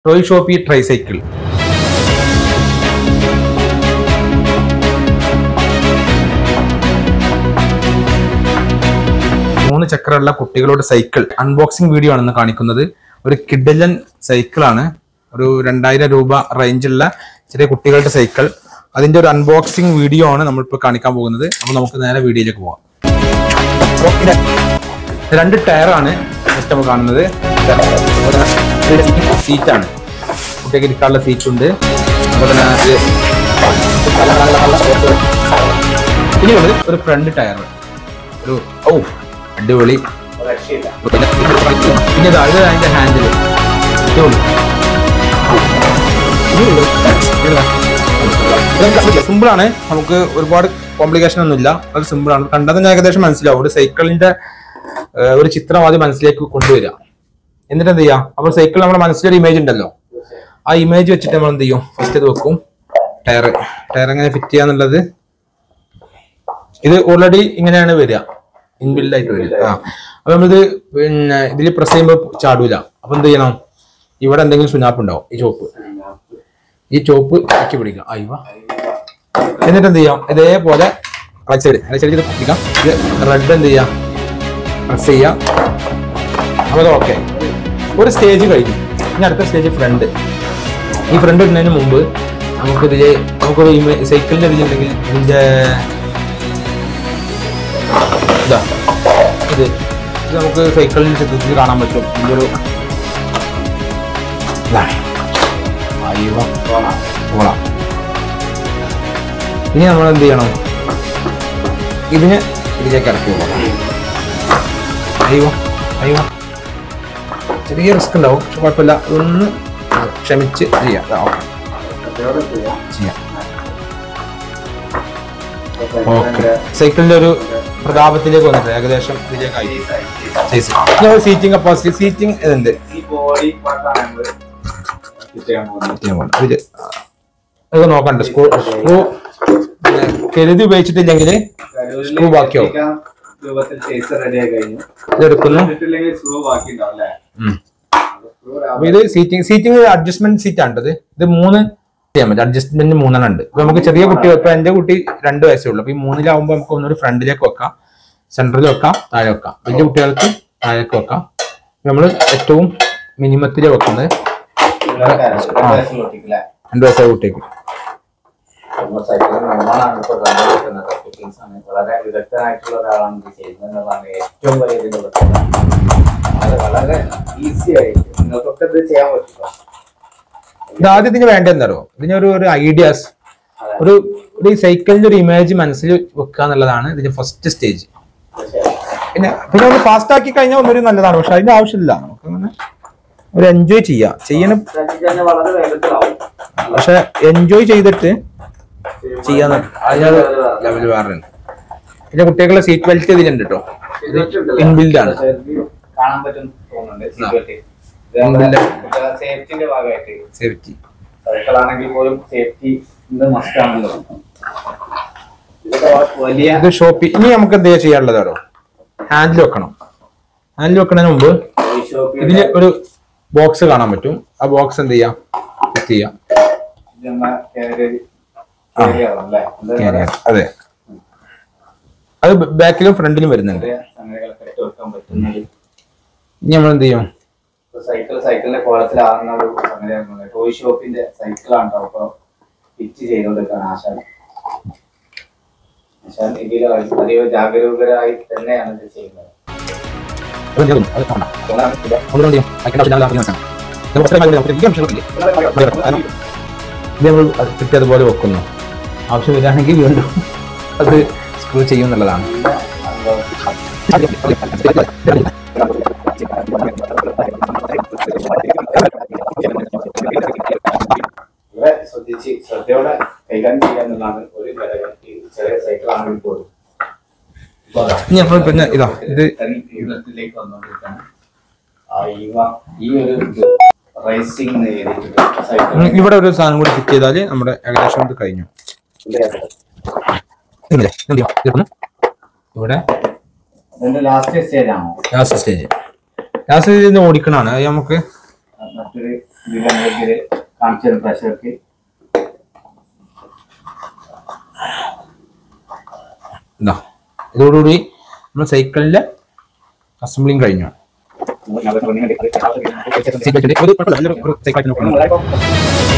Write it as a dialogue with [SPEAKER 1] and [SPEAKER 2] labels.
[SPEAKER 1] Toy Shopee tricycle മൂന്ന് ചക്രമുള്ള കുട്ടികളുടെ cycle unboxing video ആണ് ഇന്ന് കാണിക്കുന്നത് ഒരു കിഡലൻ സൈക്കിളാണ് ഒരു രണ്ടായിരം രൂപ റേഞ്ചുള്ള ചെറിയ കുട്ടികളുടെ സൈക്കിൾ അതിന്റെ ഒരു അൺബോക്സിംഗ് വീഡിയോ ആണ് നമ്മളിപ്പോൾ കാണിക്കാൻ പോകുന്നത് അപ്പോൾ നമുക്ക് നേരെ വീഡിയോയിലേക്ക് പോവാം അപ്പോൾ ഇത് രണ്ട് ടയറാണ് ഫസ്റ്റ് നമ്മൾ കാണുന്നത് സീറ്റാണ് കുട്ടിക്ക് ഇരിക്കാനുള്ള സീറ്റ് ഉണ്ട് അതുപോലെ തന്നെ ഇത് ഇനി ഉള്ളത് ഒരു ഫ്രണ്ട് ടയർ ഒരു ഓ അടിപൊളി പിന്നെ പിന്നെ ഇതാ, ഇത് അതിന്റെ ഹാൻഡിൽ അടിപൊളി സിമ്പിൾ ആണ് നമുക്ക് ഒരുപാട് കോംപ്ലിക്കേഷൻ ഒന്നുമില്ല അത് സിമ്പിൾ ആണ് കണ്ടത് തന്നെ ഏകദേശം മനസ്സിലാവും ഒരു സൈക്കിളിന്റെ ഏഹ്, ഒരു ചിത്രം ആദ്യം മനസ്സിലേക്ക് കൊണ്ടുവരിക എന്നിട്ട് എന്ത് ചെയ്യാം അപ്പൊ സൈക്കിൾ നമ്മുടെ മനസ്സിലൊരു ഇമേജ് ഉണ്ടല്ലോ ആ ഇമേജ് വെച്ചിട്ട് നമ്മൾ എന്ത് ചെയ്യും ഫസ്റ്റ് ഇത് വെക്കും ടയർ ടയർ എങ്ങനെ ഫിറ്റ് ചെയ്യാന്നുള്ളത് ഇത് ഓൾറെഡി ഇങ്ങനെയാണ് വരിക ഇൻബിൽഡ് ആയിട്ട് വരിക ആ അപ്പൊ നമ്മളിത് പിന്നെ ഇതിൽ പ്രസ് ചെയ്യുമ്പോൾ ചാടൂല അപ്പൊ എന്ത് ചെയ്യണം ഇവിടെ എന്തെങ്കിലും സുനാപ്പ് ഉണ്ടാവും ഈ ചോപ്പ് ഈ ചോപ്പ് ആക്കി പിടിക്കാം അയ്യ എന്നിട്ട് എന്ത് ചെയ്യാം ഇതേപോലെ റൈറ്റ് സൈഡ് റൈറ്റ് സൈഡ് പിടിക്കാം ഇത് റെഡ് എന്ത് ചെയ്യാം പ്രസ് ചെയ്യാം അപ്പോൾ ഓക്കെ ഒരു സ്റ്റേജ് കഴിഞ്ഞു ഇനി അടുത്ത സ്റ്റേജ് ഫ്രണ്ട് ഈ ഫ്രണ്ട് ഇടുന്നതിന് മുമ്പ് നമുക്ക് ഇതില് നമുക്കൊരു സൈക്കിളിന്റെ ഇതിലുണ്ടെങ്കിൽ ഇതിന്റെ ഇതാ ഇത് ഇത് നമുക്ക് സൈക്കിളിന്റെ ചിത്രത്തിൽ കാണാൻ പറ്റും ഇതിന്റെ ഒരു ഇതാ. അയ്യോ ഓളാം ഇനി നമ്മൾ എന്ത് ചെയ്യണം ഇതിന് ഇതിലേക്ക് ഇറക്കി പോകാം അയ്യോ അയ്യോ ചെറിയ റിസ്ക് ഉണ്ടാവും പക്ഷെ കുഴപ്പമില്ല ഒന്ന് ക്ഷമിച്ച് ചെയ്യാം ആ, ഓക്കെ ചെയ്യാം ഓക്കെ സൈക്കിളിന്റെ ഒരു പ്രതാപത്തിലേക്ക് വന്നിട്ട് ഏകദേശം ഇതിലേക്കായി സൈസ് സീറ്റിംഗ് കപ്പാസിറ്റി സീറ്റിംഗ് ഇതുണ്ട്
[SPEAKER 2] ഈ ബോഡി പാർട്ടാണ് നമ്മൾ ഫിറ്റ് ചെയ്യാൻ പോകുന്നത്
[SPEAKER 1] ഇത് ഇത് നോക്കണ്ട സ്ക്രൂ സ്ക്രൂ കരുതി ഉപയോഗിച്ചിട്ടില്ലെങ്കിൽ സ്ക്രൂ ബാക്കിയാവും
[SPEAKER 2] എത്തിക്കാൻ രൂപത്തിൽ ചേസ് റെഡി ആയി കഴിഞ്ഞു
[SPEAKER 1] ഇതെടുക്കുന്നു
[SPEAKER 2] ഇട്ടില്ലെങ്കിൽ സ്ക്രൂ ബാക്കി ഉണ്ടാവും അല്ലേ
[SPEAKER 1] ഉം.
[SPEAKER 2] സ്ക്രൂ
[SPEAKER 1] അപ്പൊ ഇത് സീറ്റിംഗ് സീറ്റിംഗ് അഡ്ജസ്റ്റ്മെന്റ് സീറ്റ് ആണ് ഇത് ഇത് മൂന്ന് ചെയ്യാൻ പറ്റും അഡ്ജസ്റ്റ്മെന്റ് മൂന്നെണ്ണം ഉണ്ട് ഇപ്പൊ നമുക്ക് ചെറിയ കുട്ടി ഇപ്പൊ എന്റെ കുട്ടി രണ്ട് വയസ്സേ ഉള്ളൂ അപ്പൊ ഈ മൂന്നിലാവുമ്പോ നമുക്ക് ഒന്നൊരു ഫ്രണ്ടിലേക്ക് വെക്കാം സെന്ററിൽ വെക്കാം താഴെ വെക്കാം വലിയ കുട്ടികൾക്ക് താഴേക്ക് വെക്കാം നമ്മൾ ഏറ്റവും മിനിമത്തിൽ വെക്കുന്നത് രണ്ട് വയസ്സായ കുട്ടിക്ക്
[SPEAKER 2] സൈക്കിൾ നിർമ്മാണമാണ് ഇപ്പോൾ കണ്ടുകൊടുക്കുന്നത് ടെക്നീക്സ് ആണ് വളരെ വിദഗ്ധനായിട്ടുള്ള ഒരാളാണ് ഇത് ചെയ്യുന്നത് എന്നുള്ളതാണ് ഏറ്റവും വലിയ ഇതിന്റെ പ്രത്യേകത അത് വളരെ ഈസി ആയിട്ട് നിങ്ങൾക്കൊക്കെ ഇത് ചെയ്യാൻ പറ്റും
[SPEAKER 1] ഇത് ആദ്യം ഇതിന് വേണ്ടത് എന്താ അറിയോ ഇതിനൊരു ഒരു ഐഡിയാസ് ഒരു ഒരു സൈക്കിളിന്റെ ഒരു ഇമേജ് മനസ്സിൽ വെക്കുക എന്നുള്ളതാണ് ഇതിന്റെ ഫസ്റ്റ് സ്റ്റേജ് പിന്നെ പിന്നെ ഒന്ന് ഫാസ്റ്റ് ആക്കി കഴിഞ്ഞാൽ ഒന്നൊരു നല്ലതാണ് പക്ഷെ അതിന്റെ ആവശ്യമില്ല നമുക്ക് അങ്ങനെ ഒരു എൻജോയ് ചെയ്യാം ചെയ്യണം
[SPEAKER 2] തന്നെ വളരെ വേഗത്തിലാവും
[SPEAKER 1] പക്ഷെ എൻജോയ് ചെയ്തിട്ട് ചെയ്യാന്ന് അതിനൊരു ലെവൽ വേറെ ഉണ്ട് പിന്നെ കുട്ടികളുടെ സീറ്റ് ബെൽറ്റ് ഇതിലുണ്ട് കേട്ടോ ഇത് ഇൻബിൽഡ് ആണ്
[SPEAKER 2] കാണാൻ പറ്റും തോന്നുന്നുണ്ട് സേഫ്റ്റിന്റെ ഭാഗമായിട്ട്
[SPEAKER 1] സേഫ്റ്റി
[SPEAKER 2] സൈക്കിൾ ആണെങ്കിൽ പോലും സേഫ്റ്റി മസ്റ്റ് ആണല്ലോ ഇതൊക്കെ വലിയ
[SPEAKER 1] ഇത് ഷോപ്പി ഇനി നമുക്ക് എന്ത് ചെയ്യാനുള്ളതാണോ ഹാൻഡിൽ വെക്കണം ഹാൻഡിൽ വെക്കുന്നതിന് മുമ്പ്
[SPEAKER 2] ഷോപ്പിൽ
[SPEAKER 1] ഇതില് ഒരു ബോക്സ് കാണാൻ പറ്റും ആ ബോക്സ് എന്ത് ചെയ്യാം സെറ്റ് ചെയ്യാം ആ. Carrier. അതെ അത് ബാക്കിലും ഫ്രണ്ടിലും വരുന്നുണ്ട് ഇനി നമ്മൾ എന്ത് ചെയ്യും
[SPEAKER 2] സൈക്കിൾ സൈക്കിളിന്റെ കോലത്തിലാകുന്ന ഒരു സംഗതിയാണ് ടോയ് ഷോപ്പിന്റെ സൈക്കിളാണ് കേട്ടോ അപ്പൊ ഫിറ്റ് ചെയ്തുകൊണ്ടിരിക്കുകയാണ് ആശാൻ ആശാൻ ഇതിൽ അതീവ ജാഗരൂകരായി തന്നെയാണ് ഇത് ചെയ്യുന്നത്
[SPEAKER 1] അത് എന്ത് ചെയ്യും? അത് കാണാം. അതുകൊണ്ട് എന്ത് ചെയ്യും? അയക്കേണ്ട ആവശ്യമില്ല, ആവശ്യം വെച്ചാണ്. ഇത് കുറച്ച് കഴിഞ്ഞാൽ നമുക്ക് ഇരിക്കാൻ ആവശ്യമില്ല. ഇത് നമ്മൾ അത് കിട്ടി അതുപോലെ വെക്കുന്നു ആവശ്യം വരികയാണെങ്കിൽ വീണ്ടും അത് സ്ക്രൂ ചെയ്യും എന്നുള്ളതാണ്
[SPEAKER 2] ഇവിടെ ശ്രദ്ധിച്ച് ശ്രദ്ധയോടെ കൈകാര്യം ചെയ്യുക എന്നുള്ളതാണ് ഒരു ഘടകം ഈ ചെറിയ സൈക്കിളാണെങ്കിൽ പോലും ഇപ്പൊ അതാ.
[SPEAKER 1] ഇനി അപ്പോൾ പിന്നെ ഇതാ ഇത്
[SPEAKER 2] തനി ജീവിതത്തിലേക്ക് വന്നുകൊണ്ടിരിക്കുകയാണ് ആ ഇവ ഈ ഒരു റേസിംഗ് എഴുതിയിട്ടുണ്ട്
[SPEAKER 1] ഉം,
[SPEAKER 2] സൈക്കിൾ
[SPEAKER 1] ഇവിടെ ഒരു സാധനം കൂടി ഫിറ്റ് ചെയ്താൽ നമ്മുടെ ഏകദേശം ഇത് കഴിഞ്ഞു ഇല്ലേ? എന്ത് ചെയ്യും? ഇതൊന്ന് ഇവിടെ
[SPEAKER 2] ഇതിന്റെ ലാസ്റ്റ് സ്റ്റേജ് ആണോ
[SPEAKER 1] ലാസ്റ്റ് സ്റ്റേജ് ലാസ്റ്റ് സ്റ്റേജ് ഓടിക്കണാണ് അത് നമുക്ക്
[SPEAKER 2] മറ്റൊരു ഇതിൽ നമ്മൾക്ക് കാണിച്ചു തരും പ്രഷർക്ക്
[SPEAKER 1] ഇതാ ഇതോടുകൂടി നമ്മൾ സൈക്കിളിന്റെ അസംബ്ലിങ് കഴിഞ്ഞു സീറ്റ് വെച്ചിട്ട് ഒരു കുഴപ്പമില്ല നല്ലൊരു ഒരു സൈക്കിൾ ആയിട്ട് നോക്കണം